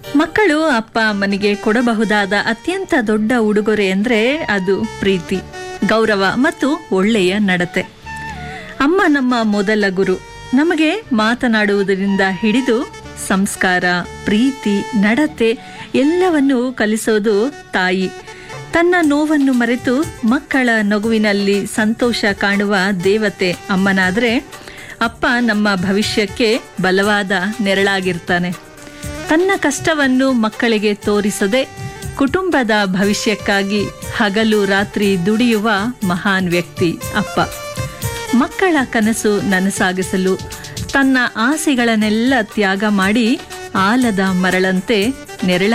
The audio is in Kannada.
ಮಕ್ಕಳು ಅಪ್ಪ ಅಮ್ಮನಿಗೆ ಕೊಡಬಹುದಾದ ಅತ್ಯಂತ ದೊಡ್ಡ ಉಡುಗೊರೆ ಅಂದರೆ ಅದು ಪ್ರೀತಿ ಗೌರವ ಮತ್ತು ಒಳ್ಳೆಯ ನಡತೆ ಅಮ್ಮ ನಮ್ಮ ಮೊದಲ ಗುರು ನಮಗೆ ಮಾತನಾಡುವುದರಿಂದ ಹಿಡಿದು ಸಂಸ್ಕಾರ ಪ್ರೀತಿ ನಡತೆ ಎಲ್ಲವನ್ನೂ ಕಲಿಸೋದು ತಾಯಿ ತನ್ನ ನೋವನ್ನು ಮರೆತು ಮಕ್ಕಳ ನಗುವಿನಲ್ಲಿ ಸಂತೋಷ ಕಾಣುವ ದೇವತೆ ಅಮ್ಮನಾದರೆ ಅಪ್ಪ ನಮ್ಮ ಭವಿಷ್ಯಕ್ಕೆ ಬಲವಾದ ನೆರಳಾಗಿರ್ತಾನೆ ತನ್ನ ಕಷ್ಟವನ್ನು ಮಕ್ಕಳಿಗೆ ತೋರಿಸದೆ ಕುಟುಂಬದ ಭವಿಷ್ಯಕ್ಕಾಗಿ ಹಗಲು ರಾತ್ರಿ ದುಡಿಯುವ ಮಹಾನ್ ವ್ಯಕ್ತಿ ಅಪ್ಪ ಮಕ್ಕಳ ಕನಸು ನನಸಾಗಿಸಲು ತನ್ನ ಆಸೆಗಳನ್ನೆಲ್ಲ ತ್ಯಾಗ ಮಾಡಿ ಆಲದ ಮರಳಂತೆ ನೆರಳ